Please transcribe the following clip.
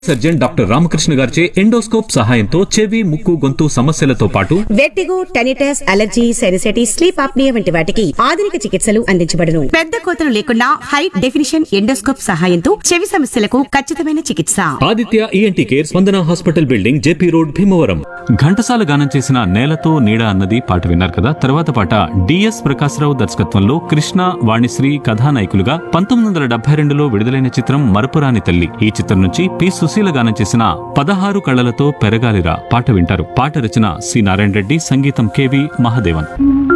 surgeon doctor Ramakrishna గారిచే endoscope సహాయంతో చెవి ముక్కు గొంతు సమస్యలతో పాటు vertigo tinnitus allergy sinusitis sleep apnoea వంటి వాటికి ఆధునిక చికిత్సలు అందించబడును పెద్ద కోతలు లేకుండా హై డెఫినిషన్ ఎండోస్కోప్ సహాయంతో చెవి సమస్యలకు ఖచ్చితమైన చికిత్స Aditya ENT care Spandana hospital building JP road Bhimavaram Ghantasala గానం చేసిన నేలతో నీడ అన్నది పాట విన్నారు కదా తర్వాత పాట డిఎస్ ప్రకాశ్రావు దర్శకత్వంలో కృష్ణ వాణిశ్రీ కథానాయకులుగా పంతొమ్మిది వందల డెబ్బై రెండులో విడుదలైన చిత్రం మరపురాని తల్లి ఈ చిత్రం నుంచి పి సుశీల గానం చేసిన పదహారు కళ్ళలతో పెరగాలిరా పాట వింటారు పాట రచన సి నారాయణ రెడ్డి సంగీతం కెవి మహాదేవన్